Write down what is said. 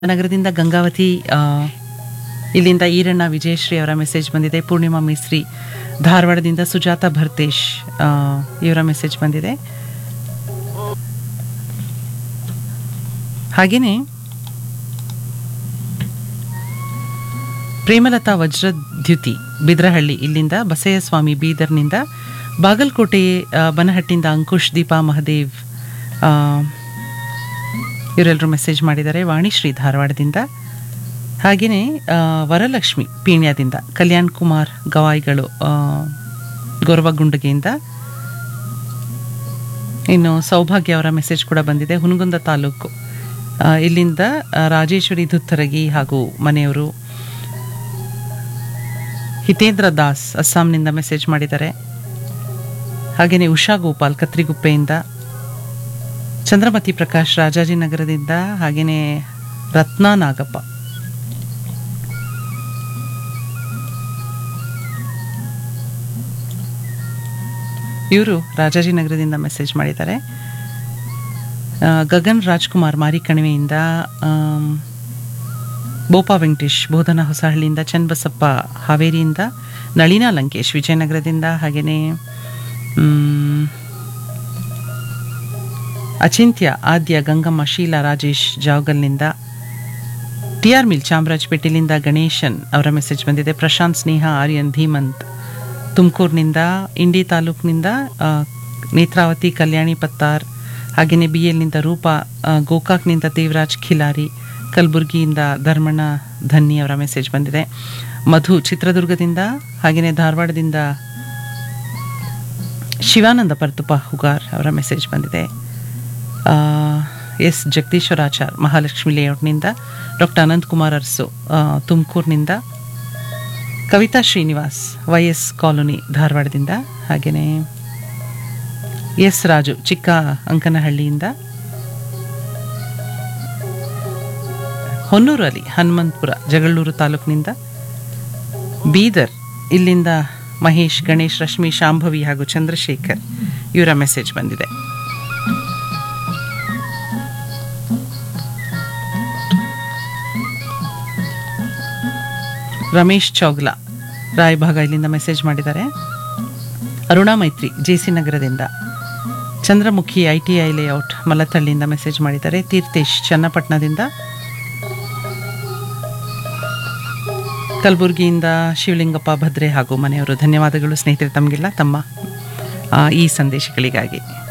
ನಗರದಿಂದ ಗಂಗಾವತಿ ಆ, ಇಲ್ಲಿಂದ ಈರಣ್ಣ ವಿಜಯಶ್ರೀ ಅವರ ಮೆಸೇಜ್ ಬಂದಿದೆ ಪೂರ್ಣಿಮಾ ಮಿಸ್ರಿ ಧಾರವಾಡದಿಂದ ಸುಜಾತ ಭರ್ತೇಶ್ ಆ, ಇವರ ಮೆಸೇಜ್ ಬಂದಿದೆ ಹಾಗೆಯೇ ಪ್ರೇಮಲತಾ ವಜ್ರದ್ಯುತಿ ಬಿದ್ರಹಳ್ಳಿ ಇಲ್ಲಿಂದ ಬಸಯ್ಯಸ್ವಾಮಿ ಬೀದರ್ನಿಂದ ಬಾಗಲಕೋಟೆ ಆ, ಬನಹಟ್ಟಿಂದ ಅಂಕುಶ್ ದೀಪಾ ಮಹದೇವ್ ಆ, ಇವರೆಲ್ಲರೂ ಮೆಸೇಜ್ ಮಾಡಿದ್ದಾರೆ ವಾಣಿಶ್ರೀ ಧಾರವಾಡದಿಂದ ಹಾಗೆಯೇ ಆ, ವರಲಕ್ಷ್ಮಿ ಪೀಣ್ಯದಿಂದ ಕಲ್ಯಾಣ್ ಕುಮಾರ್ ಗವಾಯಿಗಳು ಆ, ಗೊರವಗುಂಡಗೆಯಿಂದ ಇನ್ನು ಸೌಭಾಗ್ಯ ಅವರ ಮೆಸೇಜ್ ಕೂಡ ಬಂದಿದೆ ಹುನಗುಂದ ತಾಲೂಕು ಆ, ಇಲ್ಲಿಂದ ಆ, ರಾಜೇಶ್ವರಿ ದುತ್ತರಗಿ ಹಾಗೂ ಮನೆಯವರು ಹಿತೇಂದ್ರ ದಾಸ್ ಅಸ್ಸಾಂನಿಂದ ಮೆಸೇಜ್ ಮಾಡಿದ್ದಾರೆ ಹಾಗೆಯೇ ಉಷಾ ಗೋಪಾಲ್ ಕತ್ರಿಗುಪ್ಪೆಯಿಂದ ಚಂದ್ರಮತಿ ಪ್ರಕಾಶ್ ರಾಜಾಜಿನಗರದಿಂದ ಹಾಗೆಯೇ ರತ್ನಾ ನಾಗಪ್ಪ ಇವರು ರಾಜಾಜಿನಗರದಿಂದ ಮೆಸೇಜ್ ಮಾಡಿದ್ದಾರೆ ಆ, ಗಗನ್ ರಾಜ್ಕುಮಾರ್ ಮಾರಿಕಣಿವೆಯಿಂದ ಆಮ್, ಬೋಪಾ ವೆಂಕಟೇಶ್ ಬೋಧನಾ ಹೊಸಹಳ್ಳಿಯಿಂದ ಚನ್ನಬಸಪ್ಪ ಹಾವೇರಿಯಿಂದ ನಳಿನಾ ಲಂಕೇಶ್ ವಿಜಯನಗರದಿಂದ ಹಾಗೆಯೇ ಮ್, ಅಚಿಂತ್ಯ ಆದ್ಯ ಗಂಗಮ್ಮ ಶೀಲಾ ರಾಜೇಶ್ ಜಾವಗಲ್ನಿಂದ ಟಿ ಆರ್ ಮಿಲ್ ಚಾಮರಾಜಪೇಟೆಲಿಂದ ಗಣೇಶನ್ ಅವರ ಮೆಸೇಜ್ ಬಂದಿದೆ ಪ್ರಶಾಂತ್ ಸ್ನೇಹ ಆರ್ಯನ್ ಧೀಮಂತ್ ತುಮಕೂರಿನಿಂದ ಇಂಡಿ ತಾಲೂಕಿನಿಂದ ಆ, ನೇತ್ರಾವತಿ ಕಲ್ಯಾಣಿ ಪತ್ತಾರ್ ಹಾಗೆಯೇ ಬಿ ಎಲ್ನಿಂದ ರೂಪಾ ಆ, ಗೋಕಾಕ್ನಿಂದ ದೇವರಾಜ್ ಖಿಲಾರಿ ಕಲಬುರಗಿಯಿಂದ ಧರ್ಮಣ್ಣ ಧನ್ನಿ ಅವರ ಮೆಸೇಜ್ ಬಂದಿದೆ ಮಧು ಚಿತ್ರದುರ್ಗದಿಂದ ಹಾಗೆಯೇ ಧಾರವಾಡದಿಂದ ಶಿವಾನಂದ ಪರ್ತುಪ ಹುಗಾರ್ ಅವರ ಮೆಸೇಜ್ ಬಂದಿದೆ ಆ, ಎಸ್ ಜಗದೀಶ್ವರಾಚಾರ್ ಮಹಾಲಕ್ಷ್ಮಿ ಲೇಔಟ್ನಿಂದ ಡಾಕ್ಟರ್ ಅನಂತಕುಮಾರ್ ಅರಸು ಆ, ತುಮಕೂರಿನಿಂದ Kavitha Srinivas Y S colony ಧಾರವಾಡದಿಂದ ಹಾಗೆಯೇ ಎಸ್ ರಾಜು ಚಿಕ್ಕ ಅಂಕನಹಳ್ಳಿಯಿಂದ ಹೊನ್ನೂರು ಅಲಿ ಹನುಮಂತಪುರ ಜಗಳೂರು ತಾಲೂಕಿನಿಂದ ಬೀದರ್ ಇಲ್ಲಿಂದ ಮಹೇಶ್ ಗಣೇಶ್ ರಶ್ಮಿ ಶಾಂಭವಿ ಹಾಗೂ ಚಂದ್ರಶೇಖರ್ ಇವರ ಮೆಸೇಜ್ ಬಂದಿದೆ ರಮೇಶ್ ಚೌಗ್ಲಾ ರಾಯಭಾಗ ಇಲ್ಲಿಂದ ಮೆಸೇಜ್ ಮಾಡಿದ್ದಾರೆ ಅರುಣಾ ಮೈತ್ರಿ ಜೆ ಸಿ ನಗರದಿಂದ Chandramukhi I T I layout ಮಲತಳ್ಳಿಯಿಂದ ಮೆಸೇಜ್ ಮಾಡಿದ್ದಾರೆ ತೀರ್ಥೇಶ್ ಚನ್ನಪಟ್ಟಣದಿಂದ ಕಲಬುರಗಿಯಿಂದ ಶಿವಲಿಂಗಪ್ಪ ಭದ್ರೆ ಹಾಗೂ ಮನೆಯವರು ಧನ್ಯವಾದಗಳು ಸ್ನೇಹಿತರೆ ತಮಗೆಲ್ಲ ತಮ್ಮ ಆ, ಈ ಸಂದೇಶಗಳಿಗಾಗಿ